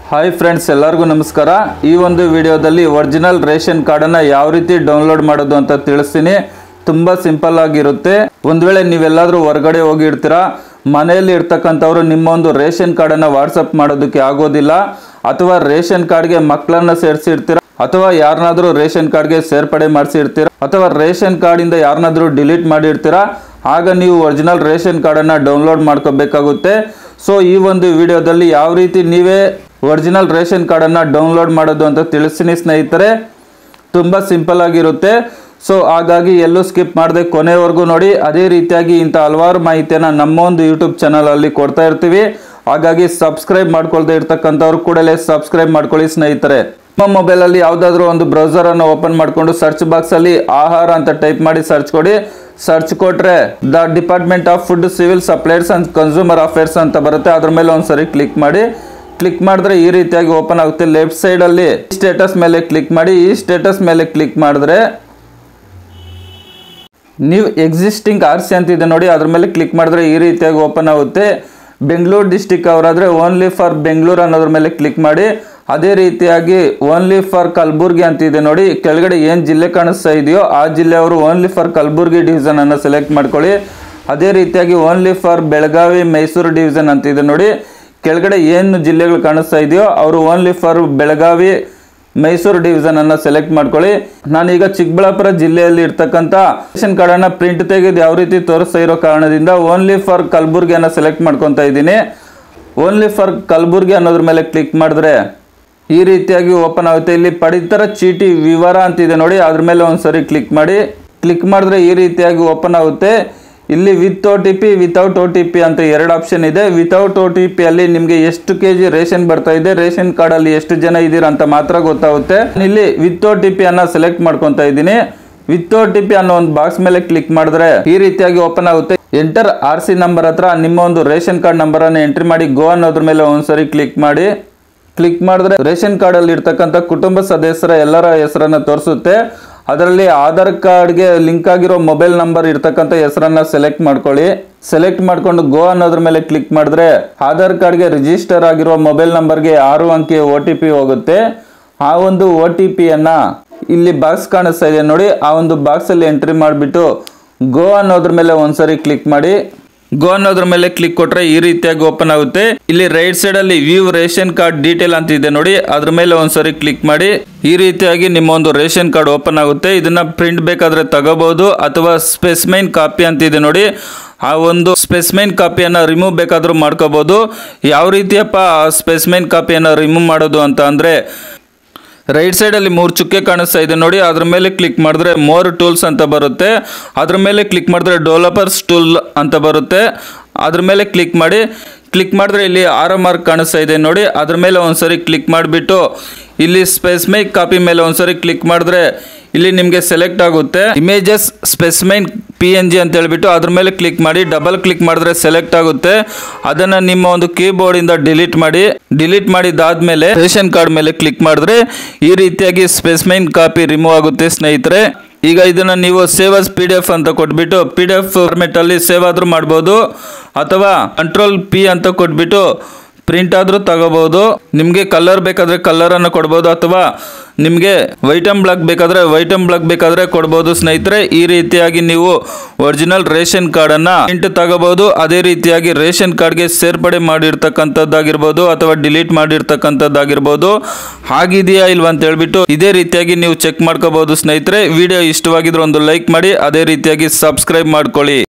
hi friends ಎಲ್ಲರಿಗೂ ನಮಸ್ಕಾರ ಈ ಒಂದು ವಿಡಿಯೋದಲ್ಲಿ ಒರಿಜಿನಲ್ ರೇಷನ್ ಕಾರ್ಡನ್ನು ಯಾವ ರೀತಿ ಡೌನ್ಲೋಡ್ ಮಾಡೋದು ಅಂತ ತಿಳಿಸ್ತೀನಿ ತುಂಬ ಸಿಂಪಲ್ ಆಗಿರುತ್ತೆ ಒಂದು ವೇಳೆ ನೀವೆಲ್ಲಾದರೂ ಹೊರಗಡೆ ಹೋಗಿರ್ತೀರಾ ಮನೆಯಲ್ಲಿ ಇರ್ತಕ್ಕಂಥವ್ರು ನಿಮ್ಮ ಒಂದು ರೇಷನ್ ಕಾರ್ಡನ್ನು ವಾಟ್ಸಪ್ ಮಾಡೋದಕ್ಕೆ ಆಗೋದಿಲ್ಲ ಅಥವಾ ರೇಷನ್ ಕಾರ್ಡ್ಗೆ ಮಕ್ಕಳನ್ನ ಸೇರಿಸಿರ್ತೀರ ಅಥವಾ ಯಾರನ್ನಾದ್ರೂ ರೇಷನ್ ಕಾರ್ಡ್ಗೆ ಸೇರ್ಪಡೆ ಮಾಡಿಸಿರ್ತೀರ ಅಥವಾ ರೇಷನ್ ಕಾರ್ಡಿಂದ ಯಾರನ್ನಾದ್ರೂ ಡಿಲೀಟ್ ಮಾಡಿರ್ತೀರಾ ಆಗ ನೀವು ಒರಿಜಿನಲ್ ರೇಷನ್ ಕಾರ್ಡನ್ನು ಡೌನ್ಲೋಡ್ ಮಾಡ್ಕೋಬೇಕಾಗುತ್ತೆ ಸೊ ಈ ಒಂದು ವಿಡಿಯೋದಲ್ಲಿ ಯಾವ ರೀತಿ ನೀವೇ ಒರಿಜಿನಲ್ ರೇಷನ್ ಕಾರ್ಡನ್ನು ಡೌನ್ಲೋಡ್ ಮಾಡೋದು ಅಂತ ತಿಳಿಸ್ತೀನಿ ಸ್ನೇಹಿತರೆ ತುಂಬ ಸಿಂಪಲ್ ಆಗಿರುತ್ತೆ ಸೊ ಹಾಗಾಗಿ ಎಲ್ಲೂ ಸ್ಕಿಪ್ ಮಾಡದೆ ಕೊನೆವರೆಗೂ ನೋಡಿ ಅದೇ ರೀತಿಯಾಗಿ ಇಂಥ ಹಲವಾರು ಮಾಹಿತಿಯನ್ನು ನಮ್ಮ ಒಂದು ಯೂಟ್ಯೂಬ್ ಚಾನಲಲ್ಲಿ ಕೊಡ್ತಾ ಇರ್ತೀವಿ ಹಾಗಾಗಿ ಸಬ್ಸ್ಕ್ರೈಬ್ ಮಾಡ್ಕೊಳ್ದೇ ಇರ್ತಕ್ಕಂಥವ್ರು ಕೂಡಲೇ ಸಬ್ಸ್ಕ್ರೈಬ್ ಮಾಡ್ಕೊಳ್ಳಿ ಸ್ನೇಹಿತರೆ ನಿಮ್ಮ ಮೊಬೈಲಲ್ಲಿ ಯಾವುದಾದ್ರೂ ಒಂದು ಬ್ರೌಸರನ್ನು ಓಪನ್ ಮಾಡಿಕೊಂಡು ಸರ್ಚ್ ಬಾಕ್ಸಲ್ಲಿ ಆಹಾರ ಅಂತ ಟೈಪ್ ಮಾಡಿ ಸರ್ಚ್ ಕೊಡಿ ಸರ್ಚ್ ಕೊಟ್ರೆ the department of food civil supplies and consumer affairs ಅಂತ ಬರುತ್ತೆ ಅದ್ರ ಮೇಲೆ ಒಂದ್ಸರಿ ಕ್ಲಿಕ್ ಮಾಡಿ ಕ್ಲಿಕ್ ಮಾಡಿದ್ರೆ ಈ ರೀತಿಯಾಗಿ ಓಪನ್ ಆಗುತ್ತೆ ಲೆಫ್ಟ್ ಸೈಡಲ್ಲಿ ಸ್ಟೇಟಸ್ ಮೇಲೆ ಕ್ಲಿಕ್ ಮಾಡಿ ಈ ಸ್ಟೇಟಸ್ ಮೇಲೆ ಕ್ಲಿಕ್ ಮಾಡಿದ್ರೆ ನೀವು ಎಕ್ಸಿಸ್ಟಿಂಗ್ ಆರ್ ಸಿ ಅಂತಿದೆ ನೋಡಿ ಅದ್ರ ಮೇಲೆ ಕ್ಲಿಕ್ ಮಾಡಿದ್ರೆ ಈ ರೀತಿಯಾಗಿ ಓಪನ್ ಆಗುತ್ತೆ ಬೆಂಗಳೂರು ಡಿಸ್ಟಿಕ್ ಅವರಾದರೆ ಓನ್ಲಿ ಫಾರ್ ಬೆಂಗಳೂರು ಅನ್ನೋದ್ರ ಮೇಲೆ ಕ್ಲಿಕ್ ಮಾಡಿ ಅದೇ ರೀತಿಯಾಗಿ ಓನ್ಲಿ ಫಾರ್ ಕಲಬುರ್ಗಿ ಅಂತಿದೆ ನೋಡಿ ಕೆಳಗಡೆ ಏನು ಜಿಲ್ಲೆ ಕಾಣಿಸ್ತಾ ಇದೆಯೋ ಆ ಜಿಲ್ಲೆಯವರು ಓನ್ಲಿ ಫಾರ್ ಕಲಬುರ್ಗಿ ಡಿವಿಷನ್ ಅನ್ನು ಸೆಲೆಕ್ಟ್ ಮಾಡ್ಕೊಳ್ಳಿ ಅದೇ ರೀತಿಯಾಗಿ only for Belagavi Mysuru division ಅಂತಿದೆ ನೋಡಿ ಕೆಳಗಡೆ ಏನು ಜಿಲ್ಲೆಗಳು ಕಾಣಿಸ್ತಾ ಇದೆಯೋ ಅವರು only for Belagavi Mysuru division ಅನ್ನ ಸೆಲೆಕ್ಟ್ ಮಾಡ್ಕೊಳ್ಳಿ ನಾನೀಗ ಚಿಕ್ಕಬಳ್ಳಾಪುರ ಜಿಲ್ಲೆಯಲ್ಲಿ ಇರ್ತಕ್ಕಂಥ ರೇಷನ್ ಕಾರ್ಡ್ ಅನ್ನ ಪ್ರಿಂಟ್ ತೆಗೆದು ಯಾವ ರೀತಿ ತೋರಿಸ್ತಾ ಇರೋ ಕಾರಣದಿಂದ ಓನ್ಲಿ ಫಾರ್ ಕಲಬುರ್ಗಿಯನ್ನ ಸೆಲೆಕ್ಟ್ ಮಾಡ್ಕೊತಾ ಇದ್ದೀನಿ ಓನ್ಲಿ ಫಾರ್ ಕಲಬುರ್ಗಿ ಅನ್ನೋದ್ರ ಮೇಲೆ ಕ್ಲಿಕ್ ಮಾಡಿದ್ರೆ ಈ ರೀತಿಯಾಗಿ ಓಪನ್ ಆಗುತ್ತೆ ಇಲ್ಲಿ ಪಡಿತರ ಚೀಟಿ ವಿವರ ಅಂತಿದೆ ನೋಡಿ ಅದ್ರ ಮೇಲೆ ಒಂದ್ಸರಿ ಕ್ಲಿಕ್ ಮಾಡಿ ಕ್ಲಿಕ್ ಮಾಡಿದ್ರೆ ಈ ರೀತಿಯಾಗಿ ಓಪನ್ ಆಗುತ್ತೆ ಇಲ್ಲಿ with O T P without O T P ಅಂತ ಎರಡು ಆಪ್ಷನ್ ಇದೆ ವಿತೌಟ್ ಒ ಟಿ ಪಿ ಅಲ್ಲಿ ನಿಮಗೆ ಎಷ್ಟು ಕೆ ಜಿ ರೇಷನ್ ಬರ್ತಾ ಇದೆ ರೇಷನ್ ಕಾರ್ಡ್ ಅಲ್ಲಿ ಎಷ್ಟು ಜನ ಇದ್ದೀರಾ ಅಂತ ಮಾತ್ರ ಗೊತ್ತಾಗುತ್ತೆ ಇಲ್ಲಿ ವಿತ್ ಒ ಟಿ ಪಿ ಅನ್ನ ಸೆಲೆಕ್ಟ್ ಮಾಡ್ಕೊತಾ ಇದ್ದೀನಿ ವಿತ್ ಒ ಟಿ ಪಿ ಅನ್ನೋ ಒಂದು ಬಾಕ್ಸ್ ಮೇಲೆ ಕ್ಲಿಕ್ ಮಾಡಿದ್ರೆ ಈ ರೀತಿಯಾಗಿ ಓಪನ್ ಆಗುತ್ತೆ ಎಂಟರ್ ಆರ್ ಸಿ ನಂಬರ್ ಹತ್ರ ನಿಮ್ಮ ಒಂದು ರೇಷನ್ ಕಾರ್ಡ್ ನಂಬರ್ ಅನ್ನು ಎಂಟ್ರಿ ಮಾಡಿ ಗೋ ಅನ್ನೋದ್ರ ಮೇಲೆ ಒಂದ್ಸರಿ ಕ್ಲಿಕ್ ಮಾಡಿ ಕ್ಲಿಕ್ ಮಾಡಿದ್ರೆ ರೇಷನ್ ಕಾರ್ಡ್ ಅಲ್ಲಿ ಇರ್ತಕ್ಕಂಥ ಕುಟುಂಬ ಸದಸ್ಯರ ಎಲ್ಲರ ಹೆಸರನ್ನ ತೋರಿಸುತ್ತೆ ಅದರಲ್ಲಿ ಆಧಾರ್ ಕಾರ್ಡ್ಗೆ ಲಿಂಕ್ ಆಗಿರೋ ಮೊಬೈಲ್ ನಂಬರ್ ಇರ್ತಕ್ಕಂಥ ಹೆಸರನ್ನ ಸೆಲೆಕ್ಟ್ ಮಾಡ್ಕೊಳ್ಳಿ ಸೆಲೆಕ್ಟ್ ಮಾಡ್ಕೊಂಡು ಗೋ ಅನ್ನೋದ್ರ ಮೇಲೆ ಕ್ಲಿಕ್ ಮಾಡಿದ್ರೆ ಆಧಾರ್ ಕಾರ್ಡ್ಗೆ ರಿಜಿಸ್ಟರ್ ಆಗಿರೋ ಮೊಬೈಲ್ ನಂಬರ್ಗೆ ಆರು ಅಂಕಿ ಒ ಟಿ ಪಿ ಹೋಗುತ್ತೆ ಆ ಒಂದು ಒ ಟಿ ಪಿಯನ್ನು ಇಲ್ಲಿ ಬಾಕ್ಸ್ ಕಾಣಿಸ್ತಾ ಇದೆ ನೋಡಿ ಆ ಒಂದು ಬಾಕ್ಸಲ್ಲಿ ಎಂಟ್ರಿ ಮಾಡಿಬಿಟ್ಟು ಗೋ ಅನ್ನೋದ್ರ ಮೇಲೆ ಒಂದ್ಸರಿ ಕ್ಲಿಕ್ ಮಾಡಿ ಗೋ ಅನ್ನೋದ್ರ ಮೇಲೆ ಕ್ಲಿಕ್ ಕೊಟ್ರೆ ಈ ರೀತಿಯಾಗಿ ಓಪನ್ ಆಗುತ್ತೆ ಇಲ್ಲಿ ರೈಟ್ ಸೈಡ್ ಅಲ್ಲಿ ವ್ಯೂ ರೇಷನ್ ಕಾರ್ಡ್ ಡೀಟೇಲ್ ಅಂತ ಇದೆ ನೋಡಿ ಅದ್ರ ಮೇಲೆ ಒಂದ್ಸರಿ ಕ್ಲಿಕ್ ಮಾಡಿ ಈ ರೀತಿಯಾಗಿ ನಿಮ್ಮ ಒಂದು ರೇಷನ್ ಕಾರ್ಡ್ ಓಪನ್ ಆಗುತ್ತೆ ಇದನ್ನ ಪ್ರಿಂಟ್ ಬೇಕಾದ್ರೆ ತಗೋಬಹುದು ಅಥವಾ ಸ್ಪೆಸಿಮೈನ್ ಕಾಪಿ ಅಂತ ಇದೆ ನೋಡಿ ಆ ಒಂದು ಸ್ಪೆಸಿಮೈನ್ ಕಾಪಿಯನ್ನು ರಿಮೂವ್ ಬೇಕಾದ್ರೂ ಮಾಡ್ಕೋಬಹುದು ಯಾವ ರೀತಿಯಪ್ಪ ಆ ಸ್ಪೆಸಿಮೈನ್ ಕಾಪಿಯನ್ನು ರಿಮೂವ್ ಮಾಡೋದು ಅಂತ ಅಂದ್ರೆ ರೈಟ್ ಸೈಡಲ್ಲಿ ಮೂರು ಚುಕ್ಕೆ ಕಾಣಿಸ್ತಾ ಇದೆ ನೋಡಿ ಅದ್ರ ಮೇಲೆ ಕ್ಲಿಕ್ ಮಾಡಿದ್ರೆ ಮೋರ್ ಟೂಲ್ಸ್ ಅಂತ ಬರುತ್ತೆ ಅದ್ರ ಮೇಲೆ ಕ್ಲಿಕ್ ಮಾಡಿದ್ರೆ ಡೆವಲಪರ್ಸ್ ಟೂಲ್ ಅಂತ ಬರುತ್ತೆ ಅದ್ರ ಮೇಲೆ ಕ್ಲಿಕ್ ಮಾಡಿ ಕ್ಲಿಕ್ ಮಾಡಿದ್ರೆ ಇಲ್ಲಿ ಆರೋ ಮಾರ್ಕ್ ಕಾಣಿಸ್ತಾ ಇದೆ ನೋಡಿ ಅದ್ರ ಮೇಲೆ ಒಂದ್ಸರಿ ಕ್ಲಿಕ್ ಮಾಡಿಬಿಟ್ಟು ಇಲ್ಲಿ ಸ್ಪೆಸಿಮೈಕ್ ಕಾಪಿ ಮೇಲೆ ಒಂದ್ಸರಿ ಕ್ಲಿಕ್ ಮಾಡಿದ್ರೆ ಇಲ್ಲಿ ನಿಮಗೆ ಸೆಲೆಕ್ಟ್ ಆಗುತ್ತೆ images specimen P N G ಅಂತ ಹೇಳ್ಬಿಟ್ಟು ಅದ್ರ ಮೇಲೆ ಕ್ಲಿಕ್ ಮಾಡಿ ಡಬಲ್ ಕ್ಲಿಕ್ ಮಾಡಿದ್ರೆ ಸೆಲೆಕ್ಟ್ ಆಗುತ್ತೆ ಅದನ್ನ ನಿಮ್ಮ ಒಂದು ಕೀಬೋರ್ಡಿಂದ ಡಿಲೀಟ್ ಮಾಡಿ ಡಿಲೀಟ್ ಮಾಡಿದಾದ್ಮೇಲೆ ರೇಷನ್ ಕಾರ್ಡ್ ಮೇಲೆ ಕ್ಲಿಕ್ ಮಾಡಿದ್ರೆ ಈ ರೀತಿಯಾಗಿ ಸ್ಪೆಸಿಮೈನ್ ಕಾಪಿ ರಿಮೂವ್ ಆಗುತ್ತೆ ಸ್ನೇಹಿತರೆ ಈಗ ಇದನ್ನ ನೀವು save as P D F ಅಂತ ಕೊಟ್ಬಿಟ್ಟು ಪಿ ಡಿ ಎಫ್ ಫಾರ್ಮೆಟ್ ಅಲ್ಲಿ ಸೇವ್ ಆದ್ರೂ ಮಾಡ್ಬೋದು ಅಥವಾ ಕಂಟ್ರೋಲ್ ಪಿ ಅಂತ ಕೊಟ್ಬಿಟ್ಟು ಪ್ರಿಂಟ್ ಆದರೂ ತಗೋಬಹುದು ನಿಮಗೆ ಕಲರ್ ಬೇಕಾದ್ರೆ ಕಲರ್ ಅನ್ನು ಕೊಡ್ಬೋದು ಅಥವಾ ನಿಮಗೆ ವೈಟ್ ಅಂಡ್ ಬ್ಲಾಕ್ ಬೇಕಾದ್ರೆ ವೈಟ್ ಅಂಡ್ ಬ್ಲಾಕ್ ಬೇಕಾದ್ರೆ ಕೊಡ್ಬೋದು ಸ್ನೇಹಿತರೆ ಈ ರೀತಿಯಾಗಿ ನೀವು ಒರಿಜಿನಲ್ ರೇಷನ್ ಕಾರ್ಡ್ ಅನ್ನ ಪ್ರಿಂಟ್ ತಗೋಬಹುದು ಅದೇ ರೀತಿಯಾಗಿ ರೇಷನ್ ಕಾರ್ಡ್ಗೆ ಸೇರ್ಪಡೆ ಮಾಡಿರ್ತಕ್ಕಂಥದ್ದಾಗಿರ್ಬೋದು ಅಥವಾ ಡಿಲೀಟ್ ಮಾಡಿರ್ತಕ್ಕಂಥದ್ದಾಗಿರ್ಬೋದು ಆಗಿದೆಯಾ ಇಲ್ವಾ ಅಂತ ಹೇಳ್ಬಿಟ್ಟು ಇದೇ ರೀತಿಯಾಗಿ ನೀವು ಚೆಕ್ ಮಾಡ್ಕೋಬಹುದು ಸ್ನೇಹಿತರೆ ವಿಡಿಯೋ ಇಷ್ಟವಾಗಿದ್ರೆ ಒಂದು ಲೈಕ್ ಮಾಡಿ ಅದೇ ರೀತಿಯಾಗಿ ಸಬ್ಸ್ಕ್ರೈಬ್ ಮಾಡ್ಕೊಳ್ಳಿ